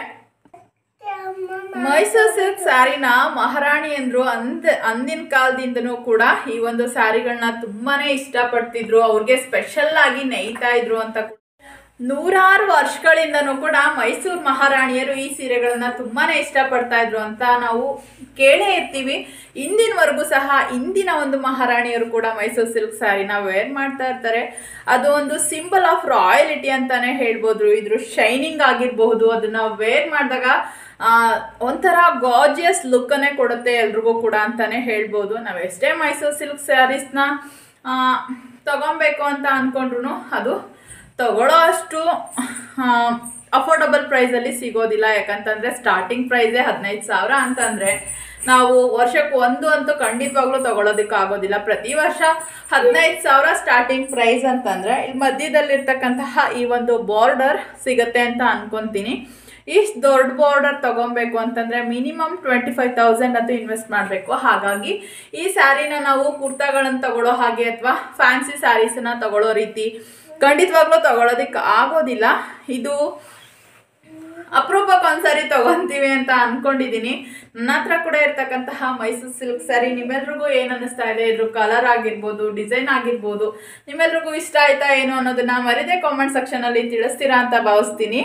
ಮೈಸೂರು ಸಿಲ್ಕ್ ಸ್ಯಾರಿನ ಮಹಾರಾಣಿ ಅಂದ್ರು ಅಂದ ಅಂದಿನ ಕಾಲದಿಂದನೂ ಕೂಡ ಈ ಒಂದು ಸ್ಯಾರಿಗಳನ್ನ ತುಂಬಾನೇ ಇಷ್ಟಪಡ್ತಿದ್ರು ಅವ್ರಿಗೆ ಸ್ಪೆಷಲ್ ಆಗಿ ನೇಯ್ತಾ ಇದ್ರು ಅಂತ ಕೂಡ ನೂರಾರು ವರ್ಷಗಳಿಂದನೂ ಕೂಡ ಮೈಸೂರು ಮಹಾರಾಣಿಯರು ಈ ಸೀರೆಗಳನ್ನ ತುಂಬಾನೇ ಇಷ್ಟಪಡ್ತಾ ಇದ್ರು ಅಂತ ನಾವು ಕೇಳೇ ಇರ್ತೀವಿ ಇಂದಿನವರೆಗೂ ಸಹ ಇಂದಿನ ಒಂದು ಮಹಾರಾಣಿಯರು ಕೂಡ ಮೈಸೂರು ಸಿಲ್ಕ್ ಸ್ಯಾರಿನ ವೇರ್ ಮಾಡ್ತಾ ಇರ್ತಾರೆ ಅದು ಒಂದು ಸಿಂಬಲ್ ಆಫ್ ರಾಯಲಿಟಿ ಅಂತಾನೆ ಹೇಳ್ಬೋದು ಇದ್ರ ಶೈನಿಂಗ್ ಆಗಿರಬಹುದು ಅದನ್ನ ವೇರ್ ಮಾಡಿದಾಗ ಆ, ಒಂಥರ ಗಾಜಿಯಸ್ ಲುಕ್ಕನ್ನೇ ಕೊಡುತ್ತೆ ಎಲ್ರಿಗೂ ಕೂಡ ಅಂತಾನೆ ಹೇಳ್ಬೋದು ನಾವು ಎಷ್ಟೇ ಮೈಸೂರು ಸಿಲ್ಕ್ ಸ್ಯಾರೀಸ್ನ ತಗೊಬೇಕು ಅಂತ ಅಂದ್ಕೊಂಡ್ರು ಅದು ತಗೊಳ್ಳೋ ಅಷ್ಟು ಅಫೋರ್ಡಬಲ್ ಪ್ರೈಸಲ್ಲಿ ಸಿಗೋದಿಲ್ಲ ಯಾಕಂತಂದರೆ ಸ್ಟಾರ್ಟಿಂಗ್ ಪ್ರೈಸೇ ಹದಿನೈದು ಸಾವಿರ ಅಂತಂದರೆ ನಾವು ವರ್ಷಕ್ಕೆ ಒಂದು ಅಂತೂ ಖಂಡಿತವಾಗ್ಲೂ ತಗೊಳ್ಳೋದಕ್ಕೆ ಆಗೋದಿಲ್ಲ ಪ್ರತಿ ವರ್ಷ ಹದಿನೈದು ಸಾವಿರ ಸ್ಟಾರ್ಟಿಂಗ್ ಪ್ರೈಸ್ ಅಂತಂದರೆ ಇಲ್ಲಿ ಮಧ್ಯದಲ್ಲಿರ್ತಕ್ಕಂತಹ ಈ ಒಂದು ಬಾರ್ಡರ್ ಸಿಗುತ್ತೆ ಅಂತ ಅನ್ಕೊತೀನಿ ಇಷ್ಟು ದೊಡ್ಡ ಬಾರ್ಡರ್ ತಗೊಬೇಕು ಅಂತಂದರೆ ಮಿನಿಮಮ್ ಟ್ವೆಂಟಿ ಫೈವ್ ತೌಸಂಡ್ ಅಂತೂ ಇನ್ವೆಸ್ಟ್ ಮಾಡಬೇಕು ಹಾಗಾಗಿ ಈ ಸ್ಯಾರಿನ ನಾವು ಕುರ್ತಾಗಳನ್ನು ತಗೊಳ್ಳೋ ಹಾಗೆ ಅಥವಾ ಫ್ಯಾನ್ಸಿ ಸ್ಯಾರೀಸನ್ನ ತಗೊಳ್ಳೋ ರೀತಿ ಖಂಡಿತವಾಗ್ಲೂ ತಗೊಳ್ಳೋದಕ್ಕೆ ಆಗೋದಿಲ್ಲ ಇದು ಅಪರೂಪಕ್ಕೆ ಒಂದ್ಸರಿ ತಗೊಂತೀವಿ ಅಂತ ಅನ್ಕೊಂಡಿದ್ದೀನಿ ನನ್ನ ಹತ್ರ ಕೂಡ ಇರ್ತಕ್ಕಂತಹ ಮೈಸೂರು ಸಿಲ್ಕ್ ಸ್ಯಾರಿ ನಿಮ್ಮೆಲ್ರಿಗೂ ಏನು ಅನ್ನಿಸ್ತಾ ಇದೆ ಇದ್ರ ಕಲರ್ ಆಗಿರ್ಬೋದು ಡಿಸೈನ್ ಆಗಿರ್ಬೋದು ನಿಮ್ಮೆಲ್ರಿಗೂ ಇಷ್ಟ ಆಯ್ತಾ ಏನು ಅನ್ನೋದನ್ನ ಮರಿದೆ ಕಾಮೆಂಟ್ ಸೆಕ್ಷನಲ್ಲಿ ತಿಳಿಸ್ತೀರಾ ಅಂತ ಭಾವಿಸ್ತೀನಿ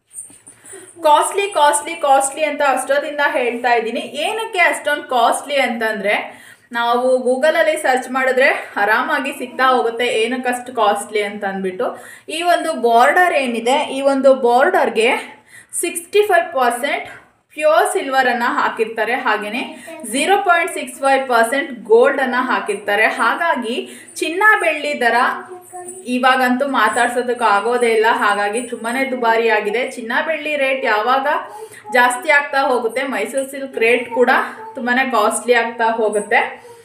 ಕಾಸ್ಟ್ಲಿ ಕಾಸ್ಟ್ಲಿ ಕಾಸ್ಟ್ಲಿ ಅಂತ ಅಷ್ಟೊತ್ತಿಂದ ಹೇಳ್ತಾ ಇದ್ದೀನಿ ಏನಕ್ಕೆ ಅಷ್ಟೊಂದು ಕಾಸ್ಟ್ಲಿ ಅಂತಂದರೆ ನಾವು ಗೂಗಲಲ್ಲಿ ಸರ್ಚ್ ಮಾಡಿದ್ರೆ ಆರಾಮಾಗಿ ಸಿಗ್ತಾ ಹೋಗುತ್ತೆ ಏನಕ್ಕಷ್ಟು ಕಾಸ್ಟ್ಲಿ ಅಂತ ಅಂದ್ಬಿಟ್ಟು ಈ ಒಂದು ಬಾರ್ಡರ್ ಏನಿದೆ ಈ ಒಂದು ಬಾರ್ಡರ್ಗೆ ಸಿಕ್ಸ್ಟಿ ಫೈವ್ ಪರ್ಸೆಂಟ್ ಪ್ಯೂರ್ ಸಿಲ್ವರನ್ನು ಹಾಕಿರ್ತಾರೆ ಹಾಗೆಯೇ zero point six five percent ಗೋಲ್ಡನ್ನು ಹಾಕಿರ್ತಾರೆ ಹಾಗಾಗಿ ಚಿನ್ನ ಬೆಳ್ಳಿ ದರ ಇವಾಗಂತೂ ಮಾತಾಡ್ಸೋದಕ್ಕೆ ಆಗೋದೇ ಇಲ್ಲ ಹಾಗಾಗಿ ತುಂಬಾ ದುಬಾರಿ ಆಗಿದೆ ಚಿನ್ನ ಬೆಳ್ಳಿ ರೇಟ್ ಯಾವಾಗ ಜಾಸ್ತಿ ಆಗ್ತಾ ಹೋಗುತ್ತೆ ಮೈಸೂರು ಸಿಲ್ಕ್ ರೇಟ್ ಕೂಡ ತುಂಬಾ ಕಾಸ್ಟ್ಲಿ ಆಗ್ತಾ ಹೋಗುತ್ತೆ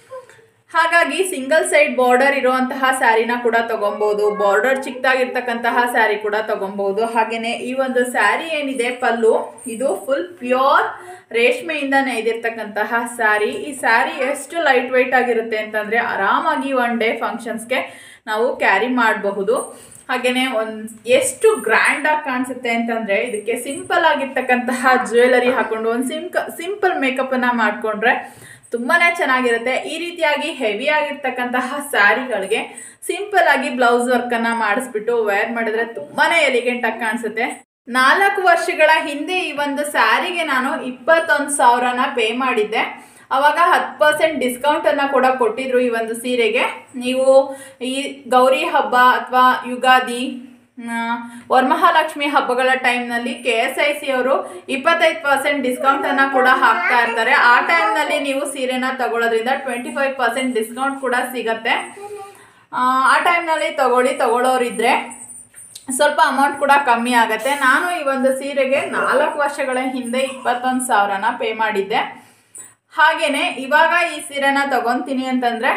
ಹಾಗಾಗಿ ಸಿಂಗಲ್ ಸೈಡ್ ಬಾರ್ಡರ್ ಇರುವಂತಹ ಸ್ಯಾರಿನ ಕೂಡ ತಗೊಬೋದು ಬಾರ್ಡರ್ ಚಿಕ್ಕದಾಗಿರ್ತಕ್ಕಂತಹ ಸ್ಯಾರಿ ಕೂಡ ತಗೊಬೋದು ಹಾಗೆಯೇ ಈ ಒಂದು ಸ್ಯಾರಿ ಏನಿದೆ ಪಲ್ಲು ಇದು ಫುಲ್ ಪ್ಯೂರ್ ರೇಷ್ಮೆಯಿಂದ ನೇಯ್ದಿರ್ತಕ್ಕಂತಹ ಸ್ಯಾರಿ ಈ ಸ್ಯಾರಿ ಎಷ್ಟು ಲೈಟ್ ವೆಯ್ಟ್ ಆಗಿರುತ್ತೆ ಅಂತಂದರೆ ಆರಾಮಾಗಿ ಒನ್ ಡೇ ಫಂಕ್ಷನ್ಸ್ಗೆ ನಾವು ಕ್ಯಾರಿ ಮಾಡಬಹುದು ಹಾಗೆಯೇ ಒಂದು ಎಷ್ಟು ಗ್ರ್ಯಾಂಡಾಗಿ ಕಾಣಿಸುತ್ತೆ ಅಂತಂದರೆ ಇದಕ್ಕೆ ಸಿಂಪಲ್ ಆಗಿರ್ತಕ್ಕಂತಹ ಜ್ಯುವೆಲರಿ ಹಾಕೊಂಡು ಒಂದು ಸಿಂಕ ಸಿಂಪಲ್ ಮೇಕಪ್ಪನ್ನು ಮಾಡಿಕೊಂಡ್ರೆ ತುಂಬಾ ಚೆನ್ನಾಗಿರುತ್ತೆ ಈ ರೀತಿಯಾಗಿ ಹೆವಿ ಆಗಿರ್ತಕ್ಕಂತಹ ಸ್ಯಾರಿಗಳಿಗೆ ಸಿಂಪಲ್ ಆಗಿ ಬ್ಲೌಸ್ ವರ್ಕನ್ನು ಮಾಡಿಸ್ಬಿಟ್ಟು ವೇರ್ ಮಾಡಿದ್ರೆ ತುಂಬಾ ಎಲಿಗೆಂಟಾಗಿ ಕಾಣಿಸುತ್ತೆ ನಾಲ್ಕು ವರ್ಷಗಳ ಹಿಂದೆ ಈ ಒಂದು ಸ್ಯಾರಿಗೆ ನಾನು ಇಪ್ಪತ್ತೊಂದು ಸಾವಿರನ ಪೇ ಮಾಡಿದ್ದೆ ಅವಾಗ ಹತ್ತು ಪರ್ಸೆಂಟ್ ಡಿಸ್ಕೌಂಟನ್ನು ಕೂಡ ಕೊಟ್ಟಿದ್ರು ಈ ಒಂದು ಸೀರೆಗೆ ನೀವು ಈ ಗೌರಿ ಹಬ್ಬ ಅಥವಾ ಯುಗಾದಿ ಆ, ವರಮಹಾಲಕ್ಷ್ಮಿ ಹಬ್ಬಗಳ ಟೈಮ್ನಲ್ಲಿ ಕೆ ಎಸ್ ಐ ಸಿ ಅವರು ಇಪ್ಪತ್ತೈದು ಪರ್ಸೆಂಟ್ ಡಿಸ್ಕೌಂಟನ್ನು ಕೂಡ ಹಾಕ್ತಾ ಇರ್ತಾರೆ ಆ ಟೈಮ್ನಲ್ಲಿ ನೀವು ಸೀರೆನ ತಗೊಳ್ಳೋದ್ರಿಂದ ಟ್ವೆಂಟಿ ಫೈವ್ ಪರ್ಸೆಂಟ್ ಡಿಸ್ಕೌಂಟ್ ಕೂಡ ಸಿಗತ್ತೆ ಆ, ಆ ಟೈಮ್ನಲ್ಲಿ ತಗೊಳ್ಳಿ ತಗೊಳ್ಳೋರಿದ್ರೆ ಸ್ವಲ್ಪ ಅಮೌಂಟ್ ಕೂಡ ಕಮ್ಮಿ ಆಗುತ್ತೆ ನಾನು ಈ ಒಂದು ಸೀರೆಗೆ ನಾಲ್ಕು ವರ್ಷಗಳ ಹಿಂದೆ ಇಪ್ಪತ್ತೊಂದು ಸಾವಿರನ ಪೇ ಮಾಡಿದ್ದೆ ಹಾಗೆಯೇ ಇವಾಗ ಈ ಸೀರೆನ ತಗೊತೀನಿ ಅಂತಂದರೆ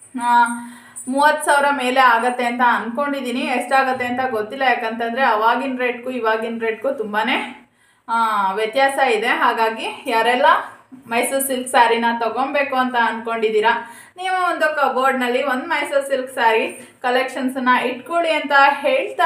ಮೂವತ್ತು ಸಾವಿರ ಮೇಲೆ ಆಗತ್ತೆ ಅಂತ ಅಂದ್ಕೊಂಡಿದ್ದೀನಿ ಎಷ್ಟಾಗತ್ತೆ ಅಂತ ಗೊತ್ತಿಲ್ಲ ಯಾಕಂತಂದರೆ ಅವಾಗಿನ ರೇಟ್ಗೂ ಇವಾಗಿನ ರೇಟ್ಗೂ ತುಂಬಾ ವ್ಯತ್ಯಾಸ ಇದೆ ಹಾಗಾಗಿ ಯಾರೆಲ್ಲ ಮೈಸೂರು ಸಿಲ್ಕ್ ಸ್ಯಾರಿನ ತಗೊಬೇಕು ಅಂತ ಅಂದ್ಕೊಂಡಿದ್ದೀರಾ ನೀವು ಒಂದು ಕಬೋರ್ಡ್ನಲ್ಲಿ ಒಂದು ಮೈಸೂರು ಸಿಲ್ಕ್ ಸ್ಯಾರಿ ಕಲೆಕ್ಷನ್ಸನ್ನ ಇಟ್ಕೊಳ್ಳಿ ಅಂತ ಹೇಳ್ತಾ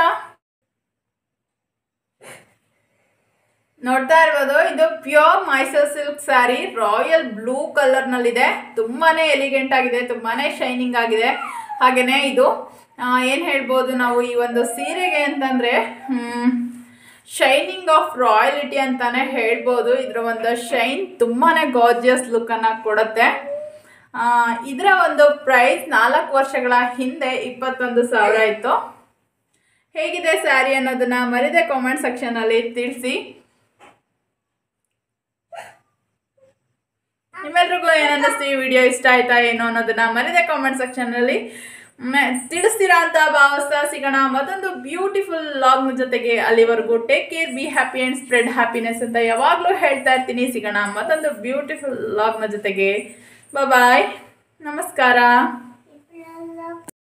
ನೋಡ್ತಾ ಇರ್ಬೋದು ಇದು pure Mysore silk sari royal blue ಕಲರ್ನಲ್ಲಿದೆ ತುಂಬಾನೇ ಎಲಿಗೆಂಟ್ ಆಗಿದೆ ತುಂಬಾನೇ ಶೈನಿಂಗ್ ಆಗಿದೆ ಹಾಗೆಯೇ ಇದು ಏನು ಹೇಳ್ಬೋದು ನಾವು ಈ ಒಂದು ಸೀರೆಗೆ ಅಂತಂದರೆ ಶೈನಿಂಗ್ ಆಫ್ ರಾಯಲಿಟಿ ಅಂತಾನೆ ಹೇಳ್ಬೋದು ಇದರ ಒಂದು ಶೈನ್ ತುಂಬಾ ಗಾರ್ಜಿಯಸ್ ಲುಕ್ಕನ್ನು ಕೊಡುತ್ತೆ ಆ, ಇದರ ಒಂದು ಪ್ರೈಸ್ ನಾಲ್ಕು ವರ್ಷಗಳ ಹಿಂದೆ ಇಪ್ಪತ್ತೊಂದು ಸಾವಿರ ಇತ್ತು ಹೇಗಿದೆ ಸ್ಯಾರಿ ಅನ್ನೋದನ್ನ ಮರಿದೆ ಕಾಮೆಂಟ್ ಸೆಕ್ಷನಲ್ಲಿ ತಿಳಿಸಿ ನಿಮ್ಮೆಲ್ರಿಗೂ ಏನನ್ನಿಸ್ತು ಈ ವಿಡಿಯೋ ಇಷ್ಟ ಆಯ್ತಾ ಏನೋ ಅನ್ನೋದನ್ನ ಮರಿದೆ ಕಾಮೆಂಟ್ ಸೆಕ್ಷನಲ್ಲಿ ತಿಳಿಸ್ತೀರಾ ಅಂತ ಭಾವಿಸ್ತಾ ಸಿಗೋಣ ಮತ್ತೊಂದು ಬ್ಯೂಟಿಫುಲ್ ಲಾಗ್ನ ಜೊತೆಗೆ ಅಲ್ಲಿವರೆಗೂ take care be happy and spread happiness ಅಂತ ಯಾವಾಗಲೂ ಹೇಳ್ತಾ ಇರ್ತೀನಿ ಸಿಗೋಣ ಮತ್ತೊಂದು ಬ್ಯೂಟಿಫುಲ್ ಲಾಗ್ನ ಜೊತೆಗೆ ಬಾಯ್ ನಮಸ್ಕಾರ